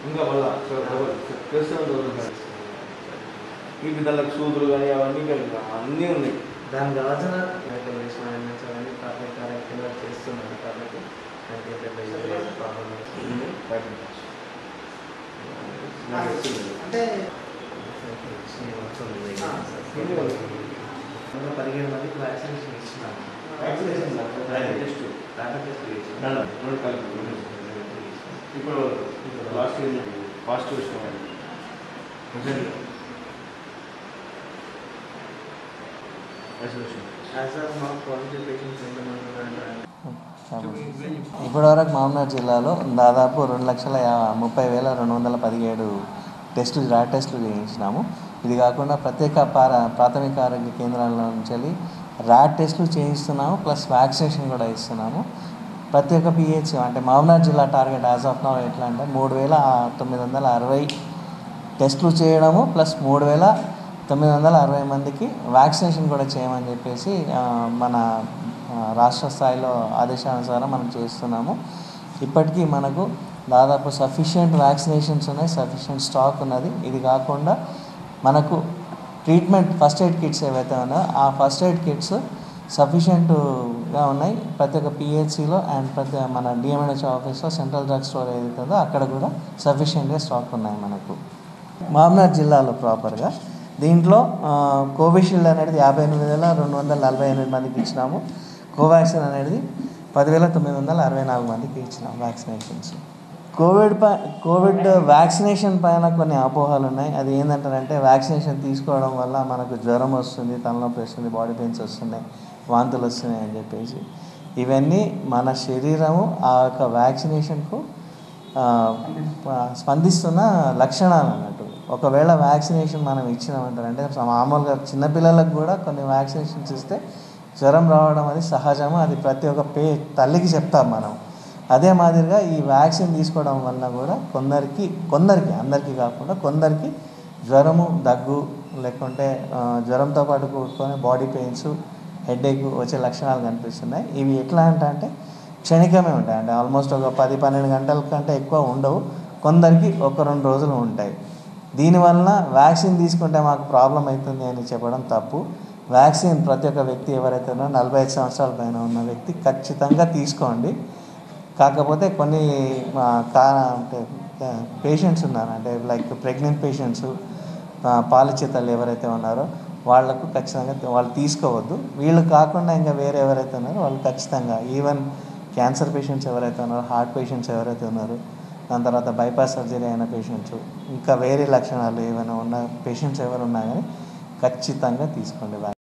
ఇంకా మళ్ళా చేస్తున్న ఈ విధాలకు సూదులు కానీ అవన్నీ ఇంకా అన్నీ ఉన్నాయి దాని కావాల్సిన రెగ్యులేషన్ అమెంట్స్ అవన్నీ పర్ఫెక్ట్ కరెక్ట్గా చేస్తున్నారు కాబట్టి దానికి ఏ పెద్ద ఇది లేదు ప్రాబ్లం లేదు. అంటే వస్తుంది. ఎన్ని రోజులు? ఇంకా పదిహేడు మందికి వ్యాక్సినేషన్ ఇచ్చినాము వ్యాక్సినేషన్ టెస్ట్ డాక్టర్ టెస్ట్ ఇచ్చినాము. రెండు కలిపి ఇప్పుడు లాస్ట్ ఇయర్ పాజిటివ్ వచ్చిన యాజ్ ఆఫ్ మా పాజిటివ్ పేషెంట్స్ ఎంతమంది ఉన్నారంటే ఇప్పటివరకు మామనార్ జిల్లాలో దాదాపు రెండు లక్షల యా- ముప్పై వేల రెండు వందల పదిహేడు టెస్టులు ర్యాట్ టెస్టులు చేయించినాము ఇది కాకుండా ప్రత్యేక పార ప్రాథమిక ఆరోగ్య కేంద్రాల నుంచి వెళ్ళి ర్యాట్ టెస్టులు చేయిస్తున్నాము ప్లస్ వ్యాక్సినేషన్ కూడా ఇస్తున్నాము ప్రత్యేక పిహెచ్ అంటే మామనార్ జిల్లా టార్గెట్ యాజ్ ఆఫ్ నౌ ఎట్లా అంటే మూడు వేల తొమ్మిది వందల అరవై టెస్టులు చేయడము ప్లస్ మూడు వేల తొమ్మిది వందల అరవై మందికి వ్యాక్సినేషన్ కూడా చేయమని చెప్పేసి ఆ, మన ఆ, రాష్ట్ర స్థాయిలో ఆదేశానుసారం మనం చేస్తున్నాము ఇప్పటికీ మనకు దాదాపు సఫిషియెంట్ వ్యాక్సినేషన్స్ ఉన్నాయి సఫిషియెంట్ స్టాక్ ఉన్నది ఇది కాకుండా మనకు ట్రీట్మెంట్ ఫస్ట్ ఎయిడ్ కిట్స్ ఏవైతే ఉన్నాయో ఆ ఫస్ట్ ఎయిడ్ కిట్స్ సఫిషియెంట్గా ఉన్నాయి ప్రతి ఒక్క పిహెచ్సిలో అండ్ ప్రతి మన డిఎంఎన్హెచ్ ఆఫీస్లో సెంట్రల్ డ్రగ్ స్టోర్ ఏదైతే ఉందో అక్కడ కూడా సఫిషియెంట్గా స్టాక్ ఉన్నాయి మనకు మామ్నార్ జిల్లాలో ప్రాపర్గా దీంట్లో ఆ, కోవిషీల్డ్ అనేది యాభై ఎనిమిది వేల రెండు వందల నలభై ఎనిమిది మందికి ఇచ్చినాము కోవాక్సిన్ అనేది పదివేల తొమ్మిది వందల అరవై నాలుగు మందికి ఇచ్చినాము వ్యాక్సినేషన్స్ కోవిడ్ పై కోవిడ్ వ్యాక్సినేషన్ పైన కొన్ని అపోహలు ఉన్నాయి అది ఏంటంటారంటే వ్యాక్సినేషన్ తీసుకోవడం వల్ల మనకు జ్వరం వస్తుంది తలనొప్పి వస్తుంది బాడీ పెయిన్స్ వస్తున్నాయి వాంతులు వస్తున్నాయి అని చెప్పేసి ఇవన్నీ మన శరీరము ఆ యొక్క వ్యాక్సినేషన్కు ఆ, ప- స్పందిస్తున్న లక్షణాలు అన్నట్టు ఒకవేళ వ్యాక్సినేషన్ మనం ఇచ్చినామంటారంటే మామూలుగా చిన్నపిల్లలకు కూడా కొన్ని వ్యాక్సినేషన్స్ ఇస్తే జ్వరం రావడం అది సహజము అది ప్రతి ఒక్క పే తల్లికి చెప్తాం మనం అదే మాదిరిగా ఈ వ్యాక్సిన్ తీసుకోవడం వల్ల కూడా కొందరికి కొందరికి అందరికీ కాకుండా కొందరికి జ్వరము దగ్గు లేకుంటే ఆ, జ్వరంతో పాటు కూడుకొని బాడీ పెయిన్స్ హెడేక్ వచ్చే లక్షణాలు కనిపిస్తున్నాయి ఇవి ఎట్లా అంటే అంటే క్షణికమే ఉంటాయి అంటే ఆల్మోస్ట్ ఒక పది పన్నెండు గంటల కంటే ఎక్కువ ఉండవు కొందరికి ఒక రెండు రోజులు ఉంటాయి దీనివలన వ్యాక్సిన్ తీసుకుంటే మాకు ప్రాబ్లం అవుతుంది అని చెప్పడం తప్పు వ్యాక్సిన్ ప్రతి ఒక్క వ్యక్తి ఎవరైతే ఉన్నారో నలభై ఐదు సంవత్సరాల పైన ఉన్న వ్యక్తి ఖచ్చితంగా తీసుకోండి కాకపోతే కొన్ని ఆ, కా అంటే పేషెంట్స్ ఉన్నారు అంటే లైక్ ప్రెగ్నెంట్ పేషెంట్స్ పాలచేతలు ఎవరైతే ఉన్నారో వాళ్ళకు ఖచ్చితంగా వాళ్ళు తీసుకోవద్దు వీళ్ళు కాకుండా ఇంకా వేరే ఎవరైతే ఉన్నారో వాళ్ళు ఖచ్చితంగా ఈవెన్ క్యాన్సర్ పేషెంట్స్ ఎవరైతే ఉన్నారో హార్ట్ పేషెంట్స్ ఎవరైతే ఉన్నారో దాని తర్వాత బైపాస్ సర్జరీ అయిన పేషెంట్స్ ఇంకా వేరే లక్షణాలు ఏమైనా ఉన్న పేషెంట్స్ ఎవరు ఉన్నా కానీ ఖచ్చితంగా తీసుకోండి